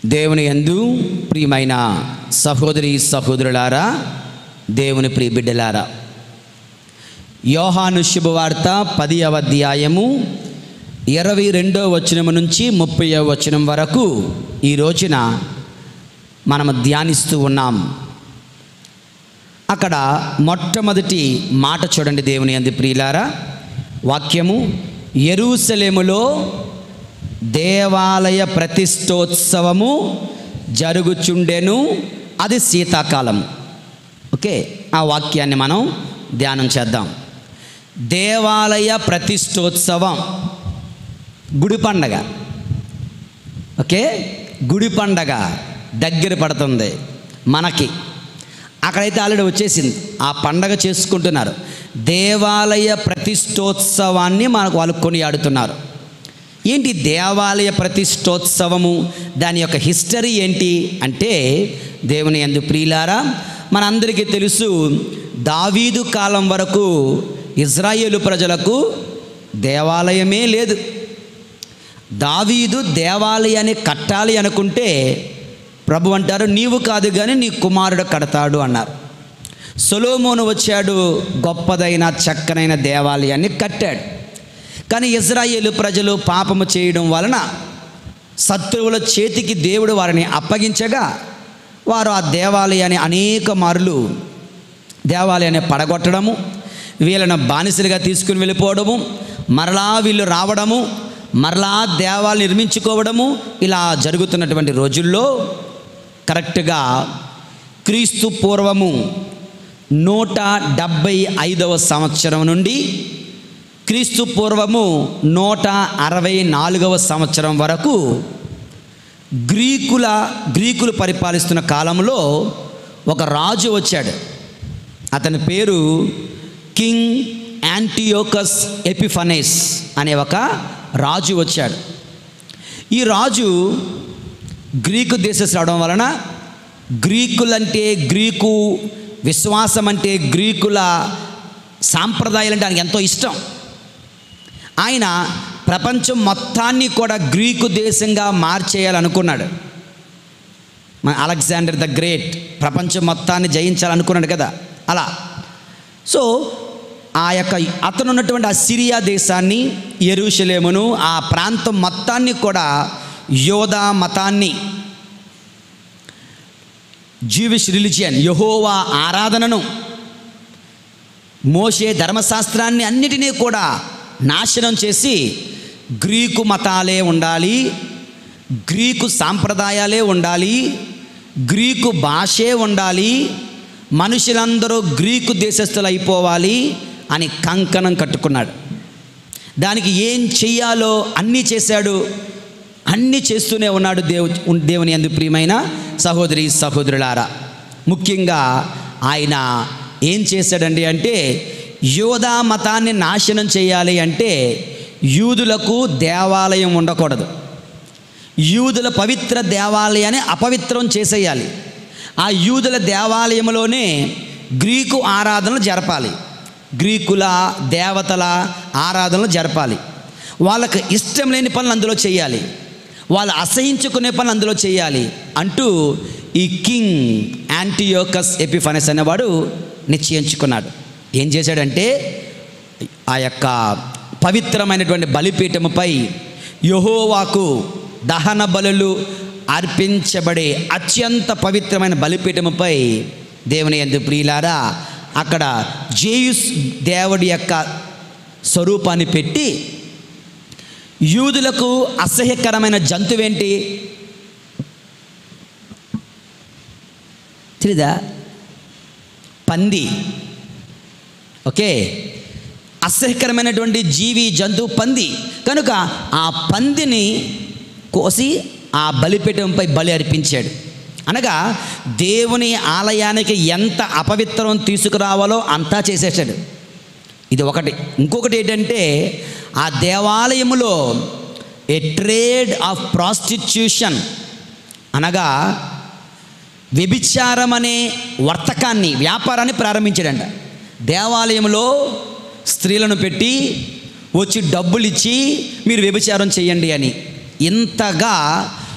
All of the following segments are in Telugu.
దేవుని యందు ప్రియమైన సహోదరి సహోదరులారా దేవుని ప్రియ బిడ్డలారా యోహాను శుభవార్త పదియవ అధ్యాయము ఇరవై రెండో వచనం నుంచి ముప్పై వచనం వరకు ఈ రోజున మనము ధ్యానిస్తూ ఉన్నాం అక్కడ మొట్టమొదటి మాట చూడండి దేవుని అంది ప్రియులారా వాక్యము ఎరూసలేములో దేవాలయ ప్రతిష్టోత్సవము జరుగుచుండెను అది శీతాకాలం ఓకే ఆ వాక్యాన్ని మనం ధ్యానం చేద్దాం దేవాలయ ప్రతిష్టోత్సవం గుడి పండగ ఓకే గుడి పండగ దగ్గర పడుతుంది మనకి అక్కడైతే ఆల్రెడీ వచ్చేసింది ఆ పండగ చేసుకుంటున్నారు దేవాలయ ప్రతిష్టోత్సవాన్ని మనకు వాళ్ళు కొనియాడుతున్నారు ఏంటి దేవాలయ ప్రతిష్టోత్సవము దాని యొక్క హిస్టరీ ఏంటి అంటే దేవుని ఎందు ప్రియులారా మనందరికీ తెలుసు దావీదు కాలం వరకు ఇజ్రాయేలు ప్రజలకు దేవాలయమే లేదు దావీదు దేవాలయాన్ని కట్టాలి అనుకుంటే ప్రభు అంటారు నీవు కాదు కానీ నీ కుమారుడు కడతాడు అన్నారు సొలోమోను వచ్చాడు గొప్పదైన చక్కనైన దేవాలయాన్ని కట్టాడు కానీ ఇజ్రాయేలు ప్రజలు పాపము చేయడం వలన శత్రువుల చేతికి దేవుడు వారిని అప్పగించగా వారు ఆ దేవాలయాన్ని అనేక మార్లు దేవాలయాన్ని పడగొట్టడము వీళ్ళను బానిసలుగా తీసుకుని వెళ్ళిపోవడము మరలా వీళ్ళు రావడము మరలా దేవాలు నిర్మించుకోవడము ఇలా జరుగుతున్నటువంటి రోజుల్లో కరెక్ట్గా క్రీస్తు పూర్వము నూట డెబ్భై ఐదవ సంవత్సరం నుండి క్రీస్తు పూర్వము నూట అరవై నాలుగవ సంవత్సరం వరకు గ్రీకుల గ్రీకులు పరిపాలిస్తున్న కాలంలో ఒక రాజు వచ్చాడు అతని పేరు కింగ్ యాంటియోకస్ ఎపిఫనేస్ అనే ఒక రాజు వచ్చాడు ఈ రాజు గ్రీకు దేశస్ రావడం వలన గ్రీకులంటే గ్రీకు విశ్వాసం అంటే గ్రీకుల సాంప్రదాయాలు అంటే ఆయనకి ఎంతో ఇష్టం ఆయన ప్రపంచం మొత్తాన్ని కూడా గ్రీకు దేశంగా మార్చేయాలనుకున్నాడు మన అలెగ్జాండర్ ద గ్రేట్ ప్రపంచం మొత్తాన్ని జయించాలనుకున్నాడు కదా అలా సో ఆ యొక్క అతను ఉన్నటువంటి ఆ సిరియా దేశాన్ని ఎరుషలేమును ఆ ప్రాంతం మొత్తాన్ని కూడా యోధా మతాన్ని జీవిష్ రిలిజియన్ యహోవా ఆరాధనను మోసే ధర్మశాస్త్రాన్ని అన్నిటినీ కూడా నాశనం చేసి గ్రీకు మతాలే ఉండాలి గ్రీకు సాంప్రదాయాలే ఉండాలి గ్రీకు భాషే ఉండాలి మనుషులందరూ గ్రీకు దేశస్థులు అయిపోవాలి అని కంకణం కట్టుకున్నాడు దానికి ఏం చెయ్యాలో అన్నీ చేశాడు అన్నీ చేస్తూనే ఉన్నాడు దేవు దేవుని అందు ప్రియమైన సహోదరి సహోదరులారా ముఖ్యంగా ఆయన ఏం చేశాడండి అంటే యోధా మతాన్ని నాశనం చేయాలి అంటే యూదులకు దేవాలయం ఉండకూడదు యూదుల పవిత్ర దేవాలయాన్ని అపవిత్రం చేసేయాలి ఆ యూదుల దేవాలయంలోనే గ్రీకు ఆరాధనలు జరపాలి గ్రీకుల దేవతల ఆరాధనలు జరపాలి వాళ్ళకి ఇష్టం లేని పనులు అందులో చేయాలి వాళ్ళు అసహించుకునే పనులు అందులో చేయాలి అంటూ ఈ కింగ్ యాంటీయోకస్ ఎపిఫనస్ అనేవాడు నిశ్చయించుకున్నాడు ఏం చేశాడంటే ఆ యొక్క పవిత్రమైనటువంటి బలిపీఠముపై యహోవాకు దహన బలులు అర్పించబడే అత్యంత పవిత్రమైన బలిపీఠముపై దేవుని ఎందు ప్రియులారా అక్కడ జేయుస్ దేవుడి యొక్క స్వరూపాన్ని పెట్టి యూదులకు అసహ్యకరమైన జంతువేంటి తెలీదా పంది ఓకే అసహ్యకరమైనటువంటి జీవి జంతువు పంది కనుక ఆ పందిని కోసి ఆ బలిపీఠంపై బలి అర్పించాడు అనగా దేవుని ఆలయానికి ఎంత అపవిత్రం తీసుకురావాలో అంతా చేసేసాడు ఇది ఒకటి ఇంకొకటి ఏంటంటే ఆ దేవాలయములో ఏ ట్రేడ్ ఆఫ్ ప్రాస్టిట్యూషన్ అనగా వ్యభిచారం అనే వర్తకాన్ని వ్యాపారాన్ని ప్రారంభించాడంట దేవాలయంలో స్త్రీలను పెట్టి వచ్చి డబ్బులు ఇచ్చి మీరు వ్యభిచారం చేయండి అని ఇంతగా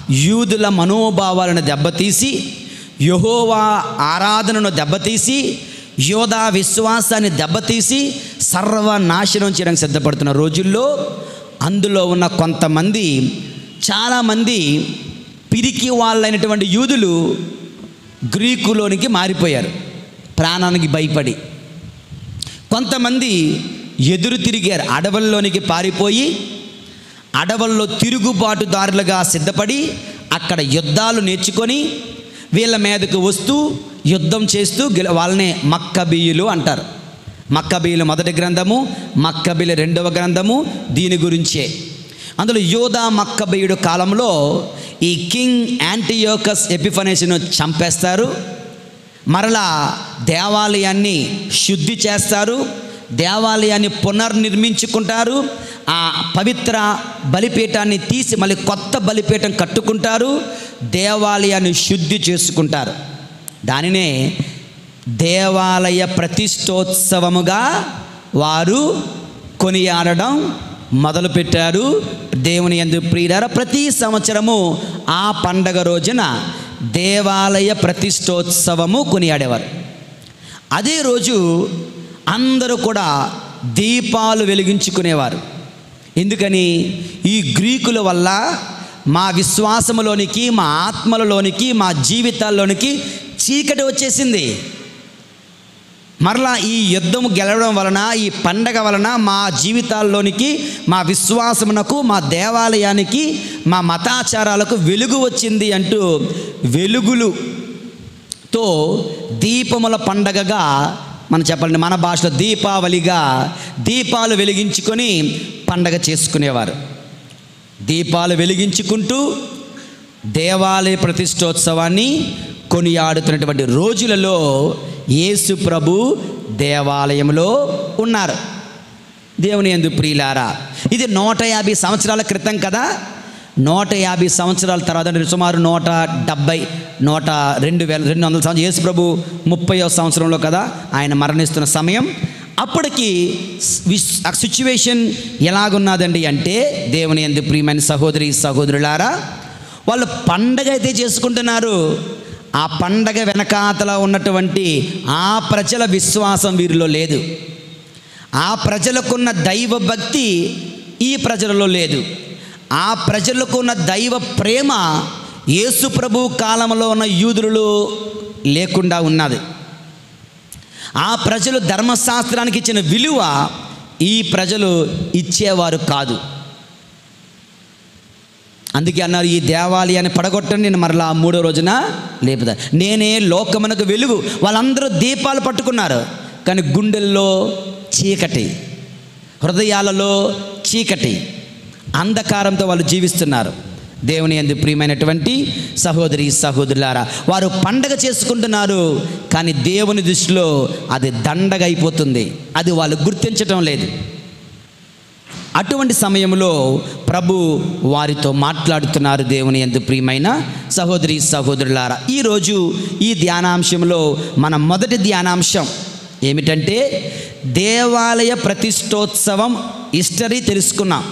యూదుల మనోభావాలను దెబ్బతీసి యహోవా ఆరాధనను దెబ్బతీసి యోధా విశ్వాసాన్ని దెబ్బతీసి సర్వనాశనం చేయడానికి సిద్ధపడుతున్న రోజుల్లో అందులో ఉన్న కొంతమంది చాలామంది పిరికి వాళ్ళైనటువంటి యూదులు గ్రీకులోనికి మారిపోయారు ప్రాణానికి భయపడి కొంతమంది ఎదురు తిరిగారు అడవుల్లోనికి పారిపోయి అడవుల్లో తిరుగుబాటుదారులుగా సిద్ధపడి అక్కడ యుద్ధాలు నేర్చుకొని వీళ్ళ మీదకు వస్తూ యుద్ధం చేస్తూ గెల వాళ్ళనే మక్కబీయులు అంటారు మక్కబీయులు మొదటి గ్రంథము మక్కబీయులు రెండవ గ్రంథము దీని గురించే అందులో యోధా మక్కబీయుడు కాలంలో ఈ కింగ్ యాంటీయోకస్ ఎపిఫనేస్ను చంపేస్తారు మరలా దేవాలయాన్ని శుద్ధి చేస్తారు దేవాలయాన్ని పునర్నిర్మించుకుంటారు ఆ పవిత్ర బలిపీఠాన్ని తీసి మళ్ళీ కొత్త బలిపీఠం కట్టుకుంటారు దేవాలయాన్ని శుద్ధి చేసుకుంటారు దానినే దేవాలయ ప్రతిష్టోత్సవముగా వారు కొనియాడడం మొదలుపెట్టారు దేవుని ఎందు ప్రియులారా ప్రతి సంవత్సరము ఆ పండగ రోజున దేవాలయ ప్రతిష్టోత్సవము కొనియాడేవారు అదే రోజు అందరూ కూడా దీపాలు వెలిగించుకునేవారు ఎందుకని ఈ గ్రీకుల వల్ల మా విశ్వాసములోనికి మా ఆత్మలలోనికి మా జీవితాల్లోనికి చీకటి వచ్చేసింది మరలా ఈ యుద్ధం గెలవడం వలన ఈ పండగ వలన మా జీవితాల్లోనికి మా విశ్వాసమునకు మా దేవాలయానికి మా మతాచారాలకు వెలుగు వచ్చింది అంటూ వెలుగులుతో దీపముల పండగగా మనం చెప్పాలండి మన భాషలో దీపావళిగా దీపాలు వెలిగించుకొని పండగ చేసుకునేవారు దీపాలు వెలిగించుకుంటూ దేవాలయ ప్రతిష్టోత్సవాన్ని కొనియాడుతున్నటువంటి రోజులలో యేసు ప్రభు దేవాలయంలో ఉన్నారు దేవుని ఎందు ప్రియులారా ఇది నూట యాభై సంవత్సరాల క్రితం కదా నూట యాభై సంవత్సరాల తర్వాత అంటే సుమారు నూట డెబ్బై నూట రెండు వేల రెండు వందల సంవత్సరం యేసు ప్రభు ముప్పైవ సంవత్సరంలో కదా ఆయన మరణిస్తున్న సమయం అప్పటికి విస్- ఆ సిచ్యువేషన్ ఎలాగున్నదండి అంటే దేవుని ఎందు ప్రియమైన సహోదరి సహోదరులారా వాళ్ళు పండగ అయితే చేసుకుంటున్నారు ఆ పండగ వెనకాతల ఉన్నటువంటి ఆ ప్రజల విశ్వాసం వీరిలో లేదు ఆ ప్రజలకున్న దైవ భక్తి ఈ ప్రజలలో లేదు ఆ ప్రజలకున్న దైవ ప్రేమ యేసు ప్రభు కాలంలో ఉన్న యూదులలో లేకుండా ఉన్నది ఆ ప్రజలు ధర్మశాస్త్రానికి ఇచ్చిన విలువ ఈ ప్రజలు ఇచ్చేవారు కాదు అందుకే అన్నారు ఈ దేవాలయాన్ని పడగొట్టండి నేను మరలా మూడో రోజున లేపుదా నేనే లోకమునకు వెలుగు వాళ్ళందరూ దీపాలు పట్టుకున్నారు కానీ గుండెల్లో చీకటి హృదయాలలో చీకటి అంధకారంతో వాళ్ళు జీవిస్తున్నారు దేవుని ఎందు ప్రియమైనటువంటి సహోదరి సహోదరులారా వారు పండగ చేసుకుంటున్నారు కానీ దేవుని దృష్టిలో అది దండగ అయిపోతుంది అది వాళ్ళు గుర్తించటం లేదు అటువంటి సమయంలో ప్రభు వారితో మాట్లాడుతున్నారు దేవుని ఎందు ప్రియమైన సహోదరి సహోదరులారా ఈరోజు ఈ ధ్యానాంశంలో మన మొదటి ధ్యానాంశం ఏమిటంటే దేవాలయ ప్రతిష్టోత్సవం హిస్టరీ తెలుసుకున్నాం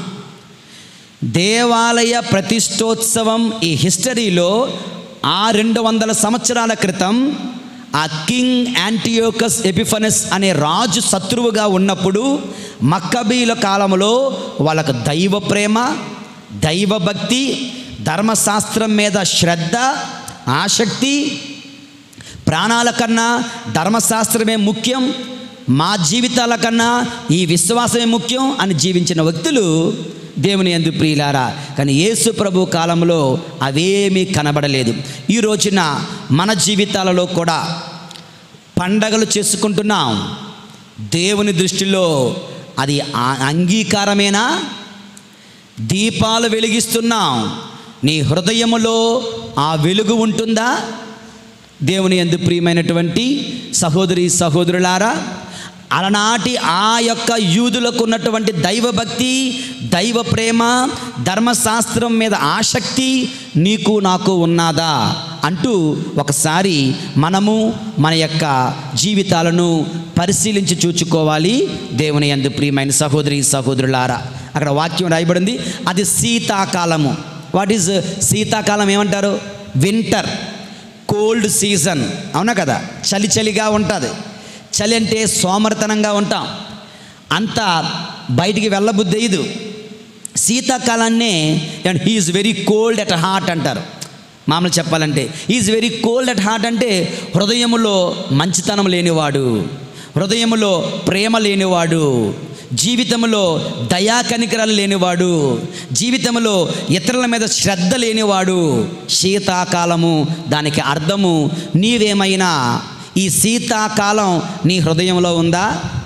దేవాలయ ప్రతిష్టోత్సవం ఈ హిస్టరీలో ఆ రెండు వందల సంవత్సరాల క్రితం ఆ కింగ్ యాంటియోకస్ ఎపిఫనస్ అనే రాజు శత్రువుగా ఉన్నప్పుడు మక్కబీల కాలంలో వాళ్ళకు దైవ ప్రేమ దైవ భక్తి ధర్మశాస్త్రం మీద శ్రద్ధ ఆసక్తి ప్రాణాల కన్నా ధర్మశాస్త్రమే ముఖ్యం మా జీవితాల కన్నా ఈ విశ్వాసమే ముఖ్యం అని జీవించిన వ్యక్తులు దేవుని ఎందు ప్రియులారా కానీ యేసు ప్రభు కాలంలో అవేమీ కనబడలేదు ఈ రోజున మన జీవితాలలో కూడా పండగలు చేసుకుంటున్నాం దేవుని దృష్టిలో అది ఆ- అంగీకారమేనా దీపాలు వెలిగిస్తున్నాం నీ హృదయములో ఆ వెలుగు ఉంటుందా దేవుని ఎందు ప్రియమైనటువంటి సహోదరి సహోదరులారా అలనాటి ఆ యొక్క యూదులకు ఉన్నటువంటి దైవభక్తి దైవ ప్రేమ ధర్మశాస్త్రం మీద ఆసక్తి నీకు నాకు ఉన్నదా అంటూ ఒకసారి మనము మన యొక్క జీవితాలను పరిశీలించి చూచుకోవాలి దేవుని ఎందు ప్రియమైన సహోదరి సహోదరులారా అక్కడ వాక్యం రాయబడింది అది శీతాకాలము వాట్ ఈజ్ శీతాకాలం ఏమంటారు వింటర్ కోల్డ్ సీజన్ అవునా కదా చలి చలిగా ఉంటుంది చలి అంటే సోమరతనంగా ఉంటాం అంత బయటికి వెళ్ళబుద్ధి అయ్యదు శీతాకాలాన్నే and he is very cold at heart అంటారు మామూలు చెప్పాలంటే is very cold at heart అంటే హృదయములో మంచితనం లేనివాడు హృదయములో ప్రేమ లేనివాడు జీవితంలో దయా కనికరాలు లేనివాడు జీవితంలో ఇతరుల మీద శ్రద్ధ లేనివాడు శీతాకాలము దానికి అర్థము నీవేమైనా ఈ శీతాకాలం నీ హృదయంలో ఉందా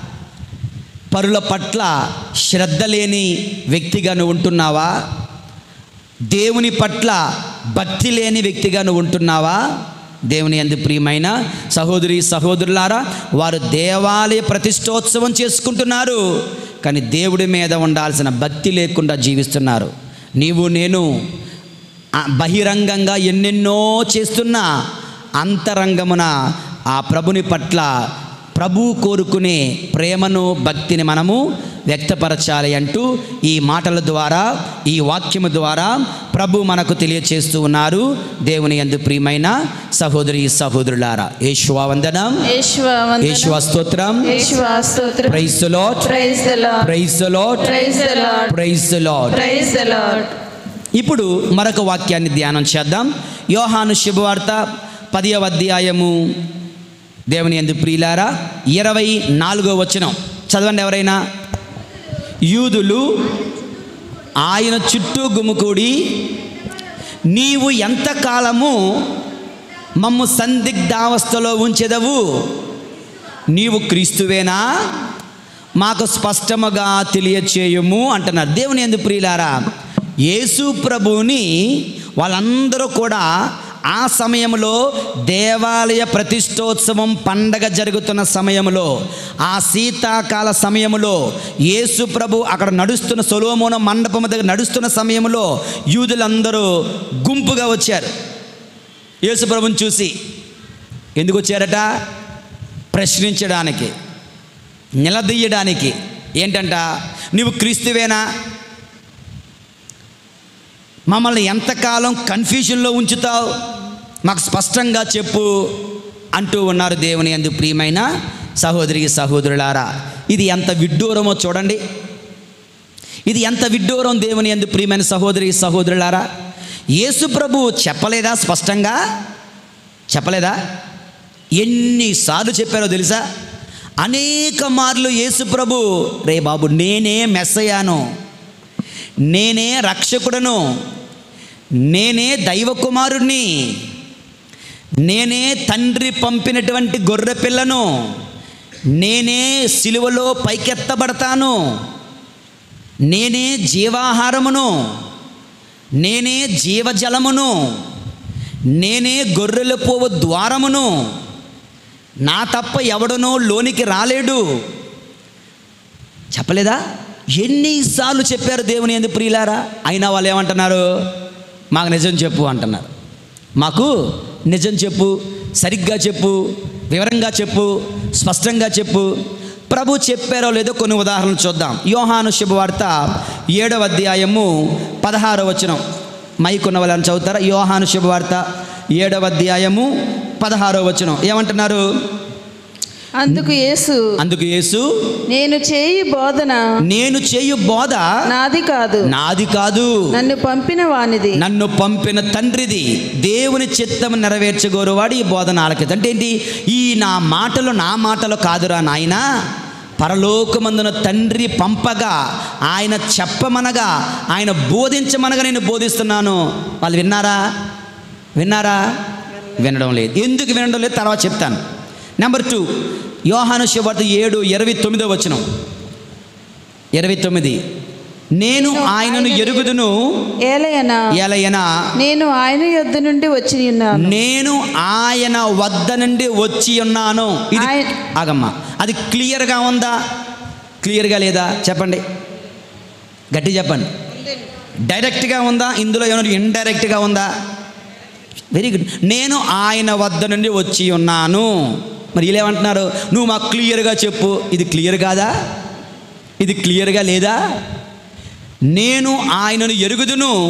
పరుల పట్ల శ్రద్ధ లేని వ్యక్తిగా నువ్వు ఉంటున్నావా దేవుని పట్ల భక్తి లేని వ్యక్తిగా నువ్వు ఉంటున్నావా దేవుని ఎందు ప్రియమైన సహోదరి సహోదరులారా వారు దేవాలయ ప్రతిష్టోత్సవం చేసుకుంటున్నారు కానీ దేవుడి మీద ఉండాల్సిన భక్తి లేకుండా జీవిస్తున్నారు నీవు నేను ఆ బహిరంగంగా ఎన్నెన్నో చేస్తున్నా అంతరంగమున ఆ ప్రభుని పట్ల ప్రభు కోరుకునే ప్రేమను భక్తిని మనము వ్యక్తపరచాలి అంటూ ఈ మాటల ద్వారా ఈ వాక్యము ద్వారా ప్రభు మనకు తెలియచేస్తూ ఉన్నారు దేవుని యందు ప్రియమైన సహోదరి సహోదరులారా యేషువా వందనం యేషువా వందనం. యేషువా స్తోత్రం యేషువా స్తోత్రం. Praise Lord Praise the Lord. Praise Lord Praise the Lord. Praise Lord Praise the Lord. ఇప్పుడు మరొక వాక్యాన్ని ధ్యానం చేద్దాం యోహాను శుభవార్త పదియవ అధ్యాయము దేవుని ఎందు ప్రియులారా ఇరవై నాలుగో వచనం చదవండి ఎవరైనా యూదులు ఆయన చుట్టూ గుమికూడి నీవు ఎంతకాలము మమ్ము సందిగ్ధావస్థలో ఉంచెదవు నీవు క్రీస్తువేనా మాకు స్పష్టముగా తెలియచేయము అంటున్నారు దేవుని ఎందు ప్రియులారా యేసు ప్రభువుని వాళ్ళందరూ కూడా ఆ సమయంలో దేవాలయ ప్రతిష్టోత్సవం పండగ జరుగుతున్న సమయంలో ఆ శీతాకాల సమయంలో యేసు ప్రభు అక్కడ నడుస్తున్న సొలోమోన మండపం దగ్గర నడుస్తున్న సమయంలో యూదులందరూ గుంపుగా వచ్చారు యేసు ప్రభుని చూసి ఎందుకు వచ్చారట ప్రశ్నించడానికి నిలదీయడానికి ఏంటంట నువ్వు క్రీస్తువేనా మమ్మల్ని ఎంతకాలం కన్ఫ్యూజన్లో ఉంచుతావు మాకు స్పష్టంగా చెప్పు అంటూ ఉన్నారు దేవుని అందు ప్రియమైన సహోదరి సహోదరులారా ఇది ఎంత విడ్డూరమో చూడండి ఇది ఎంత విడ్డూరం దేవుని అందు ప్రియమైన సహోదరి సహోదరులారా యేసు ప్రభు చెప్పలేదా స్పష్టంగా చెప్పలేదా ఎన్నిసార్లు చెప్పారో తెలుసా అనేక మార్లు యేసు ప్రభు రే బాబు నేనే మెస్సయాను నేనే రక్షకుడను నేనే దైవ కుమారుణ్ణి నేనే తండ్రి పంపినటువంటి గొర్రె పిల్లను నేనే సిలువలో పైకెత్తబడతాను నేనే జీవాహారమును నేనే జీవజలమును నేనే గొర్రెల పోవు ద్వారమును నా తప్ప ఎవడనో లోనికి రాలేడు చెప్పలేదా ఎన్నిసార్లు చెప్పారు దేవుని ఎందు ప్రియులారా అయినా వాళ్ళు ఏమంటున్నారు మాకు నిజం చెప్పు అంటున్నారు మాకు నిజం చెప్పు సరిగ్గా చెప్పు వివరంగా చెప్పు స్పష్టంగా చెప్పు ప్రభు చెప్పారో లేదో కొన్ని ఉదాహరణలు చూద్దాం యోహాను శుభవార్త ఏడవ అధ్యాయము పదహారో వచనం మైకున్న వాళ్ళని చదువుతారా యోహాను శుభవార్త ఏడవ అధ్యాయము పదహారో వచనం ఏమంటున్నారు అందుకు యేసు అందుకు యేసు నేను చేయి బోధన నేను చేయు బోధ నాది కాదు నాది కాదు నన్ను పంపిన వానిది నన్ను పంపిన తండ్రిది దేవుని చిత్తం నెరవేర్చగోరువాడు ఈ బోధన ఆలకిత అంటే ఏంటి ఈ నా మాటలు నా మాటలు కాదురా నాయనా పరలోకమందున తండ్రి పంపగా ఆయన చెప్పమనగా ఆయన బోధించమనగా నేను బోధిస్తున్నాను వాళ్ళు విన్నారా విన్నారా వినడం లేదు ఎందుకు వినడం లేదు తర్వాత చెప్తాను నెంబర్ టూ యోహాను శుభార్త ఏడు ఇరవై తొమ్మిదో వచనం ఇరవై తొమ్మిది నేను ఆయనను ఎరుగుదును ఏలయనా ఎలయనా నేను ఆయన యొద్ద నుండి వచ్చి ఉన్నాను నేను ఆయన వద్ద నుండి వచ్చి ఉన్నాను ఇది ఆయ- ఆగమ్మా అది క్లియర్గా ఉందా క్లియర్గా లేదా చెప్పండి గట్టి చెప్పండి డైరెక్ట్గా ఉందా ఇందులో ఏమైనా ఇండైరెక్ట్గా ఉందా వెరీ గుడ్ నేను ఆయన వద్ద నుండి వచ్చి ఉన్నాను మరి వీళ్ళేమంటున్నారు నువ్వు మాకు క్లియర్గా చెప్పు ఇది క్లియర్ కాదా ఇది క్లియర్గా లేదా నేను ఆయనను ఎరుగుదును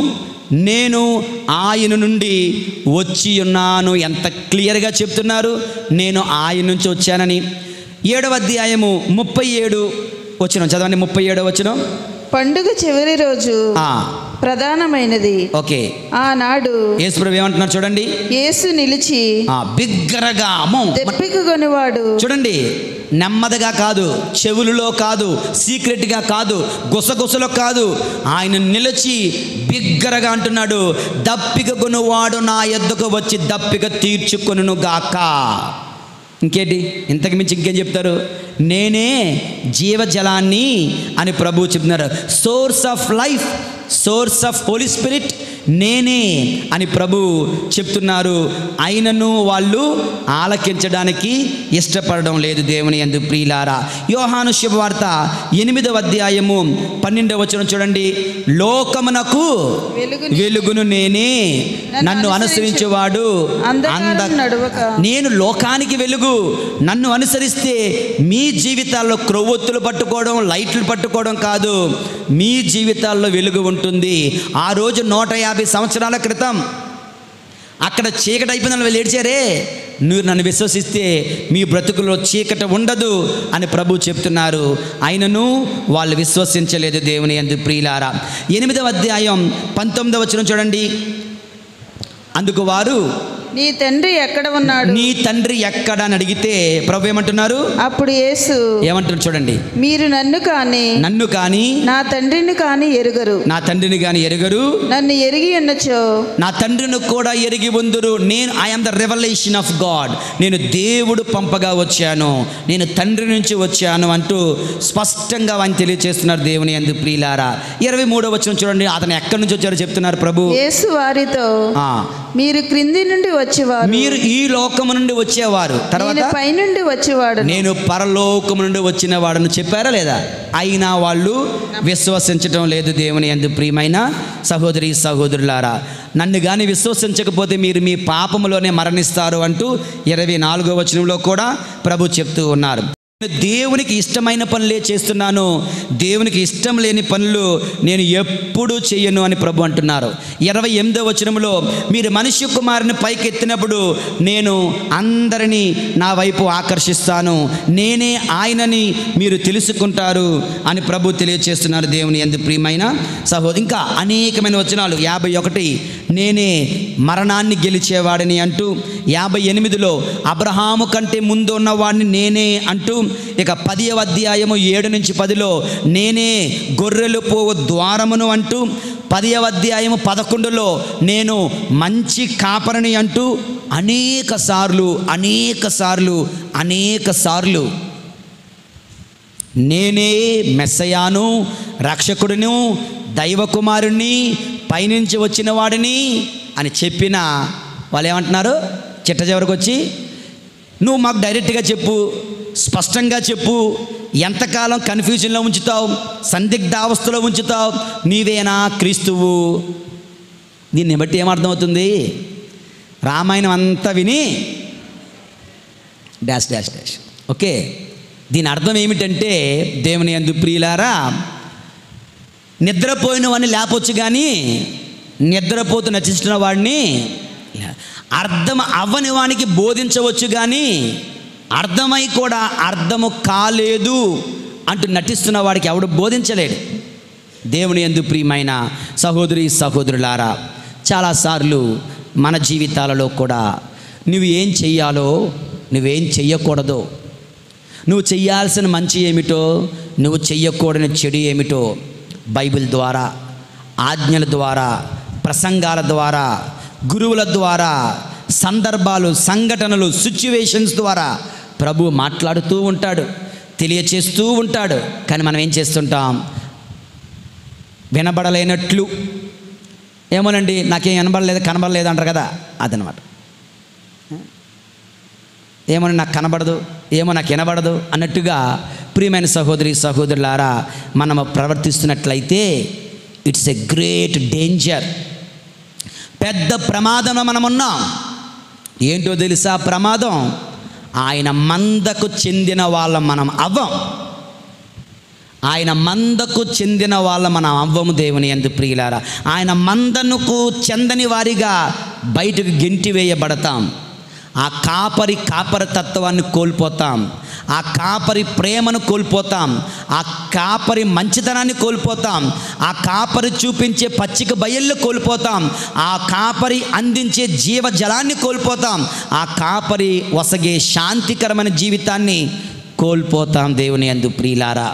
నేను ఆయన నుండి వచ్చి ఉన్నాను ఎంత క్లియర్గా చెప్తున్నారు నేను ఆయన నుంచి వచ్చానని ఏడవ అధ్యాయము ముప్పై ఏడు వచ్చిన చదవండి ముప్పై ఏడో వచ్చిన పండుగ చివరి రోజు ప్రధానమైనది ఓకే ఆనాడు యేసుప్రభు ఏమంటున్నారు చూడండి యేసు నిలిచి ఆ, బిగ్గరగా అమ్మో దెప్పిక కొనివాడు చూడండి నెమ్మదిగా కాదు చెవులలో కాదు సీక్రెట్గా కాదు గుసగుసలో కాదు ఆయన నిలిచి బిగ్గరగా అంటున్నాడు దప్పిక కొనువాడు నా ఎద్దకు వచ్చి దప్పిక తీర్చుకొనును గాక ఇంకేంటి ఇంతకు మించి ఇంకేం చెప్తారు నేనే జీవజలాన్ని అని ప్రభు చెప్తున్నారు source of life source of holy spirit నేనే అని ప్రభు చెప్తున్నారు అయినను వాళ్ళు ఆలకించడానికి ఇష్టపడడం లేదు దేవుని ఎందు ప్రియులారా యోహాను శుభవార్త ఎనిమిదవ అధ్యాయము పన్నెండవ వచనం చూడండి లోకమునకు వెలుగుని- వెలుగును నేనే నన్ను అనుసరించేవాడు అంధకారం అంధ నడవక. నేను లోకానికి వెలుగు నన్ను అనుసరిస్తే మీ జీవితాల్లో క్రొవ్వొత్తులు పట్టుకోవడం లైట్లు పట్టుకోవడం కాదు మీ జీవితాల్లో వెలుగు ఉంటుంది ఆ రోజు నూట యాభై సంవత్సరాల క్రితం అక్కడ చీకటి అయిపోయిందని వీళ్ళు ఏడ్చారే నువ్వు నన్ను విశ్వసిస్తే మీ బ్రతుకులో చీకటి ఉండదు అని ప్రభు చెప్తున్నారు అయినను వాళ్ళు విశ్వసించలేదు దేవుని ఎందు ప్రియులారా ఎనిమిదవ అధ్యాయం పంతొమ్మిదవ వచనం చూడండి అందుకు వారు నీ తండ్రి ఎక్కడ ఉన్నాడు నీ తండ్రి ఎక్కడ అని అడిగితే ప్రభు ఏమంటున్నారు అప్పుడు యేసు ఏమంటున్నారు చూడండి మీరు నన్ను కాని నన్ను కానీ నా తండ్రిని కాని ఎరుగరు నా తండ్రిని కానీ ఎరుగరు నన్ను ఎరిగి ఉన్నచో నా తండ్రిని కూడా ఎరిగి ఉందురు నేను I am the revolution of God నేను దేవుడు పంపగా వచ్చాను నేను తండ్రి నుంచి వచ్చాను అంటూ స్పష్టంగా ఆయన తెలియచేస్తున్నారు దేవుని అందు ప్రియులారా ఇరవై మూడో వచ్చిన చూడండి అతను ఎక్కడి నుంచి వచ్చారో చెప్తున్నారు ప్రభు యేసు వారితో ఆ, మీరు క్రింది నుండి వచ్చేవారు మీరు ఈ లోకము నుండి వచ్చేవారు తర్వాత నేను పైనుండి వచ్చేవాడు నేను పరలోకము నుండి వచ్చిన వాడని చెప్పారా లేదా అయినా వాళ్ళు విశ్వసించటం లేదు దేవుని ఎందు ప్రియమైన సహోదరి సహోదరులారా నన్ను కానీ విశ్వసించకపోతే మీరు మీ పాపములోనే మరణిస్తారు అంటూ ఇరవై నాలుగో వచనంలో కూడా ప్రభు చెప్తూ ఉన్నారు నేను దేవునికి ఇష్టమైన పనులే చేస్తున్నాను దేవునికి ఇష్టం లేని పనులు నేను ఎప్పుడూ చెయ్యను అని ప్రభు అంటున్నారు ఇరవై ఎనిమిదో వచనంలో మీరు మనిషి కుమారుని పైకి ఎత్తినప్పుడు నేను అందరినీ నా వైపు ఆకర్షిస్తాను నేనే ఆయనని మీరు తెలుసుకుంటారు అని ప్రభు తెలియచేస్తున్నారు దేవుని ఎందు ప్రియమైన సహోదరు ఇంకా అనేకమైన వచనాలు యాభై ఒకటి నేనే మరణాన్ని గెలిచేవాడిని అంటూ యాభై ఎనిమిదిలో అబ్రహాము కంటే ముందు ఉన్నవాడిని నేనే అంటూ ఇక పదివ అధ్యాయము ఏడు నుంచి పదిలో నేనే గొర్రెలు పోవు ద్వారమును అంటూ పదివ అధ్యాయము పదకొండులో నేను మంచి కాపరిని అంటూ అనేక సార్లు అనేక సార్లు అనేక సార్లు నేనే మెస్సయాను రక్షకుడును దైవకుమారుణ్ణి పైనుంచి వచ్చిన వాడిని అని చెప్పిన వాళ్ళు ఏమంటున్నారు చిట్ట చివరికి వచ్చి నువ్వు మాకు డైరెక్ట్గా చెప్పు స్పష్టంగా చెప్పు ఎంతకాలం కన్ఫ్యూజన్లో ఉంచుతావు సందిగ్ధావస్థలో ఉంచుతావు నీవేనా క్రీస్తువు దీన్ని బట్టి ఏమర్థమవుతుంది రామాయణం అంతా విని డాష్ డాష్ డాష్ ఓకే దీని అర్థం ఏమిటంటే దేవుని అందు ప్రియులారా నిద్రపోయిన వాడిని లేపొచ్చు కానీ నిద్రపోతూ నటిస్తున్న వాడిని లే- అర్థం అవ్వని వానికి బోధించవచ్చు కానీ అర్థమై కూడా అర్థము కాలేదు అంటూ నటిస్తున్న వాడికి ఎవడు బోధించలేడు దేవుని ఎందు ప్రియమైన సహోదరి సహోదరులారా చాలాసార్లు మన జీవితాలలో కూడా నువ్వు ఏం చెయ్యాలో నువ్వేం చెయ్యకూడదో నువ్వు చెయ్యాల్సిన మంచి ఏమిటో నువ్వు చెయ్యకూడని చెడు ఏమిటో బైబిల్ ద్వారా ఆజ్ఞల ద్వారా ప్రసంగాల ద్వారా గురువుల ద్వారా సందర్భాలు సంఘటనలు సిచ్యువేషన్స్ ద్వారా ప్రభు మాట్లాడుతూ ఉంటాడు తెలియచేస్తూ ఉంటాడు కానీ మనం ఏం చేస్తుంటాం వినబడలేనట్లు ఏమోనండి నాకేం వినబడలేదు కనబడలేదు అంటారు కదా అదనమాట ఏమో నాకు కనబడదు ఏమో నాకు వినబడదు అన్నట్టుగా ప్రియమైన సహోదరి సహోదరులారా మనము ప్రవర్తిస్తున్నట్లయితే ఇట్స్ ఎ గ్రేట్ డేంజర్ పెద్ద ప్రమాదంలో మనం ఉన్నాం ఏంటో తెలుసా ప్రమాదం ఆయన మందకు చెందిన వాళ్ళం మనం అవ్వం ఆయన మందకు చెందిన వాళ్ళ మన అవ్వము దేవుని ఎందు ప్రియులారా ఆయన మందనుకు చెందని వారిగా బయటకు గెంటి వేయబడతాం ఆ కాపరి కాపరి తత్వాన్ని కోల్పోతాం ఆ కాపరి ప్రేమను కోల్పోతాం ఆ కాపరి మంచితనాన్ని కోల్పోతాం ఆ కాపరి చూపించే పచ్చిక బయళ్ళు కోల్పోతాం ఆ కాపరి అందించే జీవజలాన్ని కోల్పోతాం ఆ కాపరి వసగే శాంతికరమైన జీవితాన్ని కోల్పోతాం దేవుని అందు ప్రియులారా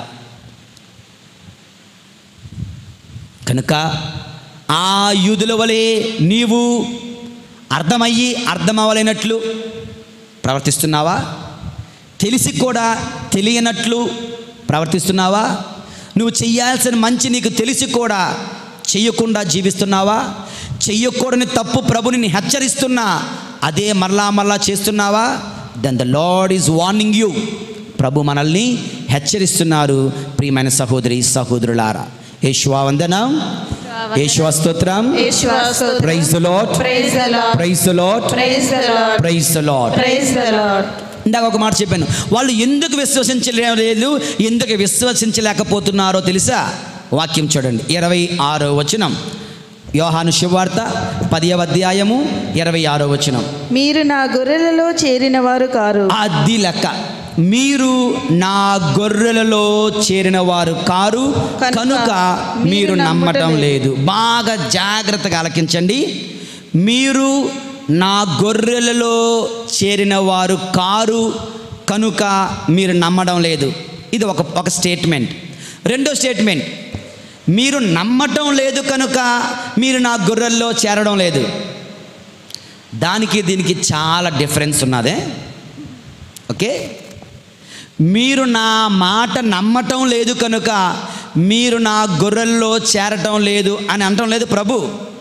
కనుక ఆ యూదుల వలె నీవు అర్థమయ్యి అర్థమవ్వలేనట్లు ప్రవర్తిస్తున్నావా తెలిసి కూడా తెలియనట్లు ప్రవర్తిస్తున్నావా నువ్వు చెయ్యాల్సిన మంచి నీకు తెలిసి కూడా చెయ్యకుండా జీవిస్తున్నావా చెయ్యకూడని తప్పు ప్రభుని నీ హెచ్చరిస్తున్నా అదే మరలా మరలా చేస్తున్నావా then the lord is warning you ప్రభు మనల్ని హెచ్చరిస్తున్నారు ప్రియమైన సహోదరి సహోదరులారా యేషువా వందనం యేషువా స్తోత్రం యేషువా స్తోత్రం. Praise the lord Praise the Lord. Praise the lord Praise the Lord. Praise the lord Praise the Lord. ఇందాక ఒక మాట చెప్పాను వాళ్ళు ఎందుకు విశ్వసించలేదు ఎందుకు విశ్వసించలేకపోతున్నారో తెలుసా వాక్యం చూడండి ఇరవై ఆరో వచనం యోహాను శువార్త పదివ అధ్యాయము ఇరవై ఆరో వచనం మీరు నా గొర్రెలలో చేరిన వారు కారు అది లెక్క మీరు నా గొర్రెలలో చేరిన వారు కారు కనుక కనుక మీరు మీరు నమ్మటం నమ్మటం లేదు బాగా జాగ్రత్తగా ఆలకించండి మీరు నా గొర్రెలలో చేరిన వారు కారు కనుక మీరు నమ్మడం లేదు ఇది ఒక ఒక స్టేట్మెంట్ రెండో స్టేట్మెంట్ మీరు నమ్మటం లేదు కనుక మీరు నా గొర్రెల్లో చేరడం లేదు దానికి దీనికి చాలా డిఫరెన్స్ ఉన్నదే ఓకే మీరు నా మాట నమ్మటం లేదు కనుక మీరు నా గొర్రెల్లో చేరటం లేదు అని అనటం లేదు ప్రభు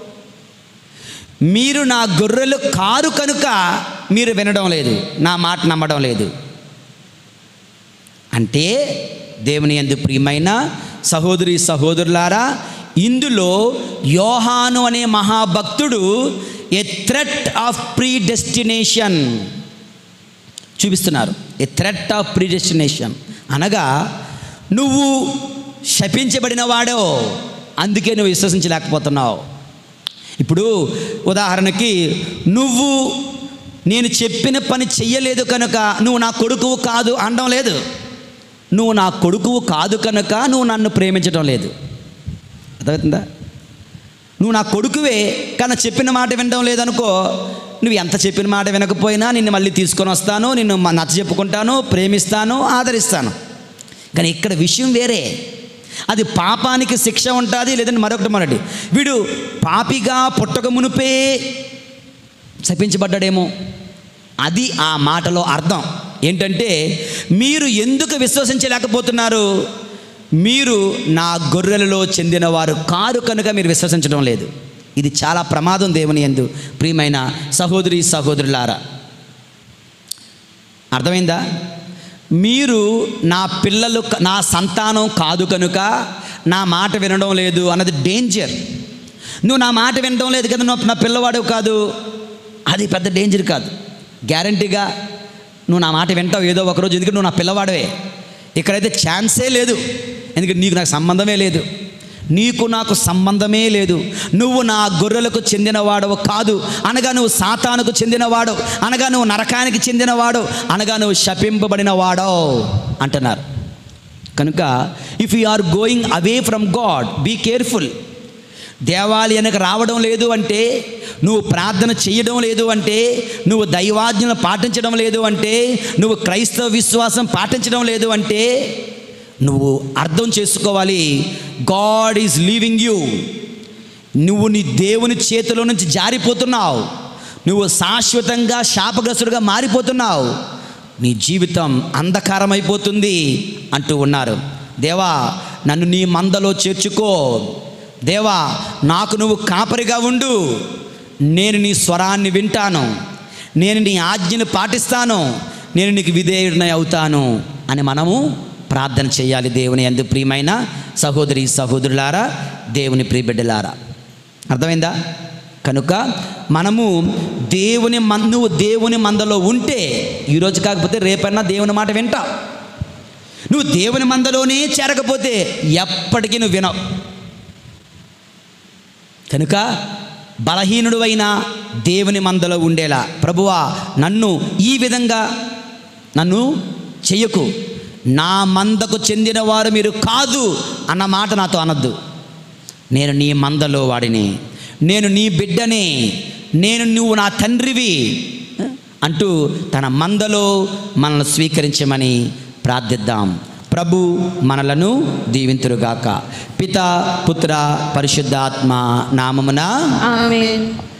మీరు నా గొర్రెలు కారు కనుక మీరు వినడం లేదు నా మాట నమ్మడం లేదు అంటే దేవుని ఎందు ప్రియమైన సహోదరి సహోదరులారా ఇందులో యోహాను అనే మహాభక్తుడు a threat of predestination చూపిస్తున్నారు ఏ థ్రెట్ ఆఫ్ ప్రీడెస్టినేషన్ అనగా నువ్వు శపించబడిన వాడో అందుకే నువ్వు విశ్వసించలేకపోతున్నావు ఇప్పుడు ఉదాహరణకి నువ్వు నేను చెప్పిన పని చెయ్యలేదు కనుక నువ్వు నా కొడుకువు కాదు అనడం లేదు నువ్వు నా కొడుకువు కాదు కనుక నువ్వు నన్ను ప్రేమించడం లేదు అర్థమవుతుందా నువ్వు నా కొడుకువే కానీ చెప్పిన మాట వినడం లేదనుకో నువ్వు ఎంత చెప్పిన మాట వినకపోయినా నిన్ను మళ్ళీ తీసుకొని వస్తాను నిన్ను మ- నచ్చ చెప్పుకుంటాను ప్రేమిస్తాను ఆదరిస్తాను కానీ ఇక్కడ విషయం వేరే అది పాపానికి శిక్ష ఉంటుంది లేదంటే మరొకటి మరొకటి వీడు పాపిగా పుట్టక మునుపే శపించబడ్డాడేమో అది ఆ మాటలో అర్థం ఏంటంటే మీరు ఎందుకు విశ్వసించలేకపోతున్నారు మీరు నా గొర్రెలలో చెందినవారు కారు కనుక మీరు విశ్వసించడం లేదు ఇది చాలా ప్రమాదం దేవుని ఎందు ప్రియమైన సహోదరి సహోదరులారా అర్థమైందా మీరు నా పిల్లలు క- నా సంతానం కాదు కనుక నా మాట వినడం లేదు అన్నది డేంజర్ నువ్వు నా మాట వినడం లేదు కదా నువ్వు నా పిల్లవాడు కాదు అది పెద్ద డేంజర్ కాదు గ్యారంటీగా నువ్వు నా మాట వింటావు ఏదో ఒకరోజు ఎందుకంటే నువ్వు నా పిల్లవాడవే ఇక్కడైతే ఛాన్సే లేదు ఎందుకంటే నీకు నాకు సంబంధమే లేదు నీకు నాకు సంబంధమే లేదు నువ్వు నా గొర్రెలకు చెందినవాడవు కాదు అనగా నువ్వు సాతానుకు చెందినవాడు అనగా నువ్వు నరకానికి చెందినవాడు అనగా నువ్వు శపింపబడిన వాడో అంటున్నారు కనుక if you are going away from God be careful దేవాలయానికి రావడం లేదు అంటే నువ్వు ప్రార్థన చేయడం లేదు అంటే నువ్వు దైవాజ్ఞను పాటించడం లేదు అంటే నువ్వు క్రైస్తవ విశ్వాసం పాటించడం లేదు అంటే నువ్వు అర్థం చేసుకోవాలి గాడ్ ఈజ్ లీవింగ్ యూ నువ్వు నీ దేవుని చేతిలో నుంచి జారిపోతున్నావు నువ్వు శాశ్వతంగా శాపగ్రస్తుడుగా మారిపోతున్నావు నీ జీవితం అంధకారమైపోతుంది అంటూ ఉన్నారు దేవా నన్ను నీ మందలో చేర్చుకో దేవా నాకు నువ్వు కాపరిగా ఉండు నేను నీ స్వరాన్ని వింటాను నేను నీ ఆజ్ఞను పాటిస్తాను నేను నీకు విధేయుడినై అవుతాను అని మనము ప్రార్థన చేయాలి దేవుని ఎందు ప్రియమైన సహోదరి సహోదరులారా దేవుని ప్రియబిడ్డలారా అర్థమైందా కనుక మనము దేవుని మన్ నువ్వు దేవుని మందలో ఉంటే ఈరోజు కాకపోతే రేపన్నా దేవుని మాట వింటావు నువ్వు దేవుని మందలోనే చేరకపోతే ఎప్పటికీ నువ్వు వినవు కనుక బలహీనుడు అయిన దేవుని మందలో ఉండేలా ప్రభువా నన్ను ఈ విధంగా నన్ను చెయ్యకు నా మందకు చెందిన వారు మీరు కాదు అన్న మాట నాతో అనద్దు నేను నీ మందలో వాడిని నేను నీ బిడ్డనే నేను నువ్వు నా తండ్రివి అంటూ తన మందలో మనల్ని స్వీకరించమని ప్రార్థిద్దాం ప్రభు మనలను దీవింతురుగాక పిత పుత్ర పరిశుద్ధాత్మ నామమున ఆమేన్